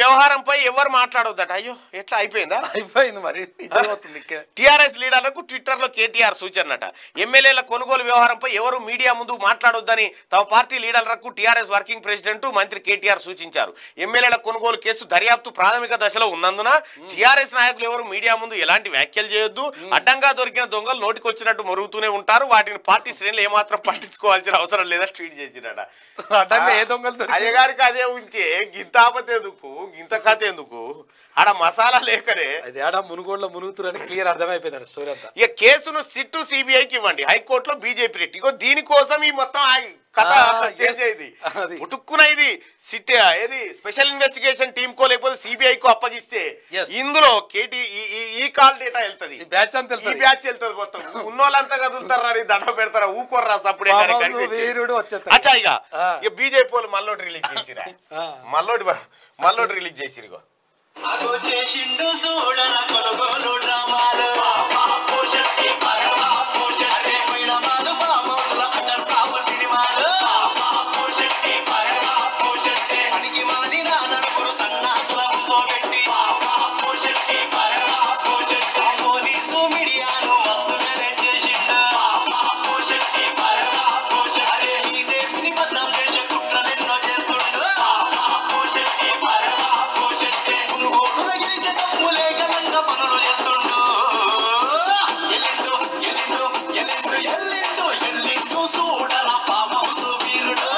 వ్యవహారంపై ఎవరు మాట్లాడొద్దట అయ్యో ఎట్లా అయిపోయిందా అయిపోయింది మరి ఇది అవుతుంది ఇక్కడ. టీఆర్ఎస్ లీడర్లకు ట్విట్టర్ లో కేటీఆర్ సూచనట ఎమ్మెల్యేల కొనుగోలు వ్యవహారంపై ఎవరు మీడియా ముందు మాట్లాడొద్దని తమ పార్టీ లీడర్లకు టీఆర్ఎస్ వర్కింగ్ ప్రెసిడెంట్ మంత్రి కేటీఆర్ సూచించారు ఎమ్మెల్యేల కొనుగోలు కేసు దర్యాప్తు ప్రాథమిక దశలో ఉన్నందున టీఆర్ఎస్ నాయకులు ఎవరు మీడియా ముందు ఎలాంటి వ్యాఖ్యలు చేయొద్దు అడ్డంగా దొరికిన దొంగలు నోటికొచ్చినట్టు మరుగుతూనే ఉంటారు వాటిని పార్టీ శ్రేణులు ఏమాత్రం పట్టించుకోవాల్సిన అవసరం లేదా ట్వీట్ చేసినట అడ్డంగా ఏ దొంగలు దొరికి- అయ్యగారికి అదే ఉంటే గింత ఆపత ఎందుకు గింత కథ ఎందుకు ఆడ మసాలా లేకనే అది ఆడ మునుగోడులో మునుగుతురని క్లియర్ అర్థమైపోయింది స్టోరీ అంతా ఇక కేసును సిట్టు సిబిఐకి ఇవ్వండి హైకోర్టులో బీజేపీ రెట్టి ఇగో దీనికోసం ఈ మొత్తం ఆ కథ ఆ, చేసేది yes. అది. పుట్టుక్కున ఇది సిట్ ఏది స్పెషల్ ఇన్వెస్టిగేషన్ టీమ్ కో లేకపోతే సిబిఐ కు అప్పగిస్తే Yes. ఇందులో కేటీ ఈ- ఈ- ఈ కాల్ డేటా వెళ్తది ఈ బ్యాచ్ అంతా ఈ వెళ్తుంది. బ్యాచ్ వెళ్తుంది మొత్తం ఉన్నోళ్ళంతా కదులుతారా అని దండ పెడతారా ఊకోర్రా సప్పుడే కానీ బాబాబు కడిగి తెచ్చి. వీరుడు వచ్చేస్తాడు. అచ్చా ఇక ఆ. ఇక బీజేపీ వాళ్ళు మల్లోటి రిలీజ్ చేసిరా ఆ. మల్లోటి మల్లోటి రిలీజ్ చేసిరు ఇగో అగో చేసిండు చూడన కొనుగోలు డ్రామాలు పోషట్టి పరమా పోషట్టి పోయిన మాదు ఫామౌసుల అండర్ టాప్ సినిమాలు పోషట్టి పరమా పోషట్టి పనికి మాలిన నలుగురు సన్నాసుల కూసోబెట్టి పోషట్టి పరమా పోషట్టి పోలీసు మీడియాను మస్తు మేనేజ్ చేసిండు పోషట్టి పరమా పోషట్టి బీజేపీని బద్నాం చేసే కుట్రలెన్నో చేస్తుండు పోషట్టి పరమా పోషట్టి పునుగోడున గెలిచే తమ్ములే గలంగా పనులు చేస్తుండు ఎల్లిండు ఎల్లిండు ఎల్లిండు ఎల్లిండు ఎల్లిండు చూడరా ఫామ్ హౌస్ వీరుడు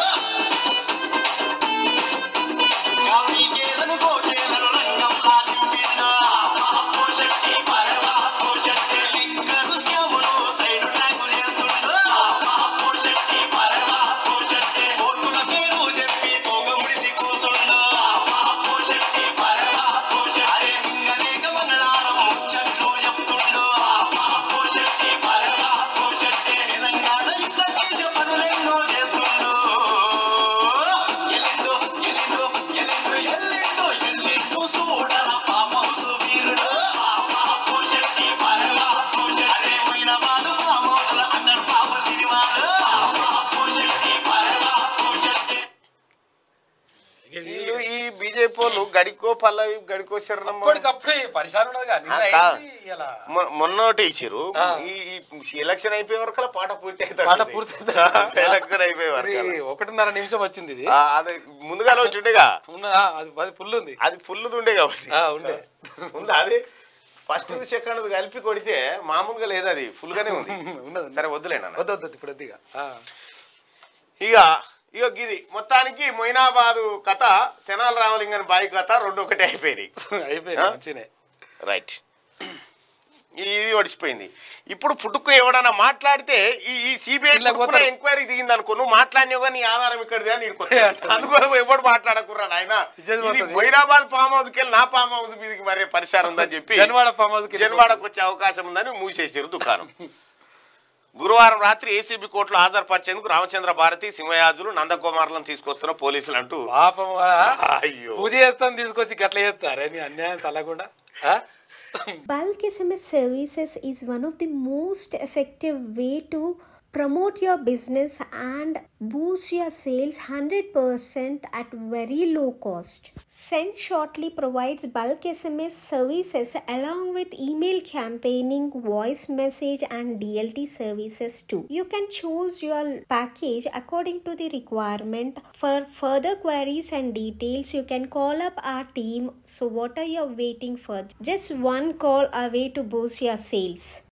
కాపీకేలను కోకేలను రంగంలా నింపిండు పోషట్టి పరమా పోషట్టి లిక్కరు స్కాములు సైడ్ ట్రాక్ చేస్తుండు పోషట్టి పరమా పోషట్టి కోర్టుల పేరు చెప్పి తోక ముడిసి కూసుండు పోషట్టి పరమా పోషట్టి అరే మింగలేక మంగళారం ముచ్చట్లు చెప్తుండు పోషట్టి పరమా పోషట్టి తెలంగాణ ఇచ్చ పనులెన్నో చేస్తుండు ఎల్లిండు ఎల్లిండు ఎల్లిండు ఎల్లిండు ఎల్లిండు చూడరా ఫామ్ హౌస్ వీరుడు పోషట్టి పరమా పోషట్టి అరే పోయిన మాదు ఫామ్ హౌస్ల అండర్ పాప సినిమాలు పోషట్టి పరమా పోషట్టి వీళ్ళు ఈ బీజేపీ వాళ్ళు గడికో పల్లవి గడికో శరణం అప్పటికప్పుడే పరిశాన్ ఉన్నది కానీ ఆ, నిన్న కాదు. అయింది ఇలా మొ- మొన్నటి ఇచ్చారు ఆ. ఈ ఈ ఎలక్షన్ అయిపోయే వరకు అలా పాట పూర్తి అవుతుంది. పాట పూర్తి అవుతుంది. ఎలక్షన్ అయిపోయే మరి వరకు ఒకటిన్నర నిమిషం వచ్చింది ఇది ఆ, అది ముందుగానే వచ్చిండేగా ఉన్నదా అది అది ఫుల్ ఉంది అది ఫుల్ ఉండే కాబట్టి ఆ, ఉండే ఉందా అది ఫస్ట్ సెకండ్ కలిపి కొడితే మామూలుగా లేదు అది ఫుల్ గానే ఉంది ఉన్నది సరే వద్దులేనా వద్దు వద్దు ఇప్పుడు వద్దు ఇక ఆ. ఇక ఇక గిది మొత్తానికి మొయినాబాదు కథ తెనాలి రామలింగన్ బాయి కథ రెండు ఒకటే అయిపోయినాయి అయిపోయింది ఆ? మంచినే రైట్ ఇది ఒడిచిపోయింది ఇప్పుడు పుట్టుకు ఎవడన్నా మాట్లాడితే ఈ ఈ సిబిఐ ఇలా పుట్టుకున్న పోతారు. ఎంక్వైరీ దిగింది అనుకో నువ్వు మాట్లాడినావు కానీ నీ ఆధారం ఇక్కడిది అని అందుకోసం ఎవడు మాట్లాడకుర్రా నాయన ఇజ్జత్ ఇది పోతుంది. మొయినాబాద్ ఫామ్ హౌస్కి వెళ్ళి నా ఫామ్ హౌస్ మీదకి మరే పరిసరం ఉందని చెప్పి జన్వాడ ఫామ్ హౌస్కి వెళ్ళి జన్వాడకు వచ్చే అవకాశం ఉందని మూసేసారు దుకాణం గురువారం రాత్రి ఏసీబీ కోర్టులో హాజరుపరిచేందుకు రామచంద్ర భారతి సింహయాజులు నందకుమార్లను తీసుకొస్తున్న పోలీసులు అంటూ పాపం వాడా? అయ్యో పూజ చేస్తాను తీసుకొచ్చి గట్ల చేస్తారే నీ అన్యాయం తలకుండా ఆ? Bulk SMS services is one of the most effective way to promote your business and boost your sales 100% at very low cost. Send Shortly provides bulk SMS services along with email campaigning, voice message and DLT services too. You can choose your package according to the requirement. For further queries and details, you can call up our team. So what are you waiting for? Just one call away to boost your sales.